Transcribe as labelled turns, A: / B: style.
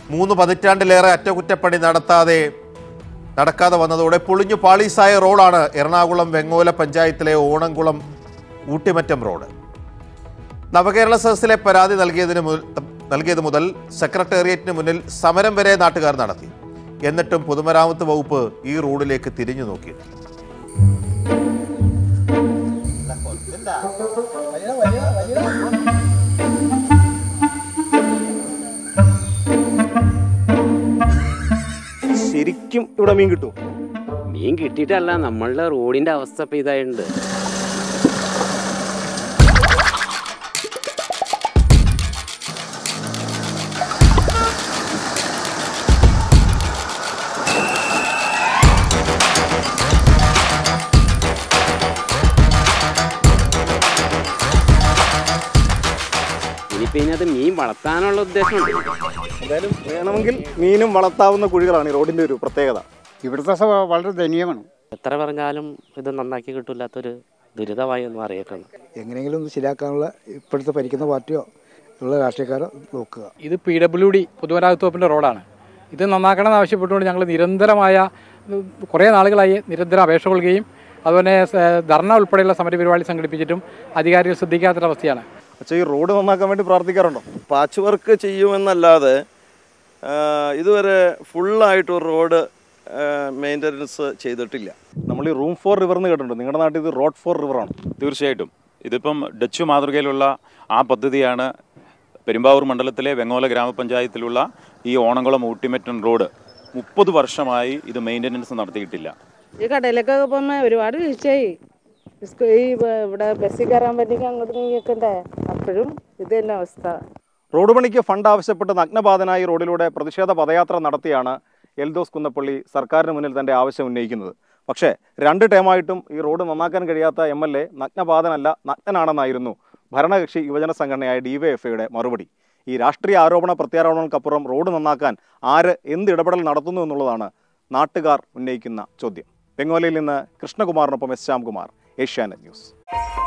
A: മൂന്ന് പതിറ്റാണ്ടിലേറെ അറ്റകുറ്റപ്പണി നടത്താതെ നടക്കാതെ വന്നതോടെ പൊളിഞ്ഞു പാളീസായ റോഡാണ് എറണാകുളം വെങ്ങോല പഞ്ചായത്തിലെ ഓണംകുളം ഊട്ടിമറ്റം റോഡ് നവകേരള സദസ്സിലെ പരാതി നൽകിയതിന് മുതൽ നൽകിയത് മുതൽ സെക്രട്ടേറിയറ്റിന് മുന്നിൽ സമരം വരെ നാട്ടുകാർ നടത്തി എന്നിട്ടും പൊതുമരാമത്ത് വകുപ്പ് ഈ റോഡിലേക്ക് തിരിഞ്ഞു നോക്കി
B: ശരിക്കും ഇവിടെ മീൻ കിട്ടും
C: മീൻ കിട്ടിയിട്ടല്ല നമ്മളുടെ റോഡിന്റെ അവസ്ഥ ഇപ്പൊ ഇതായിട്ടുണ്ട് ഇനിയിപ്പോ ഇതിനകത്ത് മീൻ വളർത്താനുള്ള ഉദ്ദേശമുണ്ട്
B: എന്തായാലും വേണമെങ്കിൽ മീനും വളർത്താവുന്ന കുഴികളാണ് ഈ റോഡിന്റെ ഒരു പ്രത്യേകത
D: ഇവിടുത്തെ സ്വഭാവം വളരെ ദയനീയമാണ്
C: എത്ര പറഞ്ഞാലും ഇത് നന്നാക്കി കിട്ടില്ലാത്തൊരു ദുരിതമായി എന്ന് അറിയക്കണം
D: എങ്ങനെയെങ്കിലും ഒന്ന് ശരിയാക്കാനുള്ള ഇപ്പോഴത്തെ ഭരിക്കുന്ന പാർട്ടിയോ ഉള്ള രാഷ്ട്രീയക്കാരോ നോക്കുക
E: ഇത് പി ഡബ്ല്യു ഡി പൊതുമരാമത്ത് വകുപ്പിൻ്റെ റോഡാണ് ഇത് നന്നാക്കണമെന്ന് ആവശ്യപ്പെട്ടുകൊണ്ട് ഞങ്ങൾ നിരന്തരമായ ഉം, കുറേ നാളുകളായി നിരന്തരം അപേക്ഷ കൊടുക്കുകയും അതുപോലെ സ- ധർണ ഉൾപ്പെടെയുള്ള സമരപരിപാടി സംഘടിപ്പിച്ചിട്ടും അധികാരികൾ ശ്രദ്ധിക്കാത്തൊരവസ്ഥയാണ്
B: പക്ഷേ ഈ റോഡ് നന്നാക്കാൻ വേണ്ടി പ്രാർത്ഥിക്കാറുണ്ടോ
F: പാച്ച് വർക്ക് ചെയ്യുമെന്നല്ലാതെ ആ, ഇതുവരെ ഫുള്ളായിട്ട് ഒരു റോഡ് മെയിൻ്റനൻസ് ചെയ്തിട്ടില്ല
B: നമ്മൾ ഈ റൂം ഫോർ റിവർ എന്ന് കേട്ടിട്ടുണ്ട് നിങ്ങളുടെ നാട്ടിൽ ഇത് റോഡ് ഫോർ റിവറാണ്
G: തീർച്ചയായിട്ടും ഇതിപ്പം ഡച്ച് മാതൃകയിലുള്ള ആ പദ്ധതിയാണ് പെരുമ്പാവൂർ മണ്ഡലത്തിലെ വെങ്ങോല ഗ്രാമപഞ്ചായത്തിലുള്ള ഈ ഓണംകുളം ഊട്ടിമറ്റൻ റോഡ് മുപ്പത് വർഷമായി ഇത് മെയിൻ്റനൻസ് നടത്തിയിട്ടില്ല
H: ഈ കടയിലേക്കൊക്കെ പോകുമ്പോൾ ഒരുപാട് വീഴ്ചയായി സ്കൂ- ഈ വ- ഇവിടെ ബസ്സിൽ കയറാൻ പറ്റിയെങ്കിൽ അങ്ങോട്ട് നീക്കണ്ടേ അപ്പോഴും ഇത് തന്നെ അവസ്ഥ
B: റോഡ് പണിക്ക് ഫണ്ട് ആവശ്യപ്പെട്ട് നഗ്നപാതനായി റോഡിലൂടെ പ്രതിഷേധ പദയാത്ര നടത്തിയാണ് എൽദോസ് കുന്നപ്പള്ളി സർക്കാരിന് മുന്നിൽ തന്റെ ആവശ്യം ഉന്നയിക്കുന്നത് പക്ഷേ രണ്ട് ടേമായിട്ടും ഈ റോഡ് നന്നാക്കാൻ കഴിയാത്ത എം എൽ എ നഗ്നപാതനല്ല നഗ്നനാണെന്നായിരുന്നു ഭരണകക്ഷി യുവജന സംഘടനയായ ഡിവൈഎഫ്ഐയുടെ മറുപടി ഈ രാഷ്ട്രീയ ആരോപണ പ്രത്യാരോപണങ്ങൾക്കപ്പുറം റോഡ് നന്നാക്കാൻ ആര് എന്ത് ഇടപെടൽ നടത്തുന്നു എന്നുള്ളതാണ് നാട്ടുകാർ ഉന്നയിക്കുന്ന ചോദ്യം ബംഗോലയിൽ നിന്ന് കൃഷ്ണകുമാറിനൊപ്പം എസ് ശ്യാംകുമാർ ഏഷ്യാനെറ്റ് ന്യൂസ്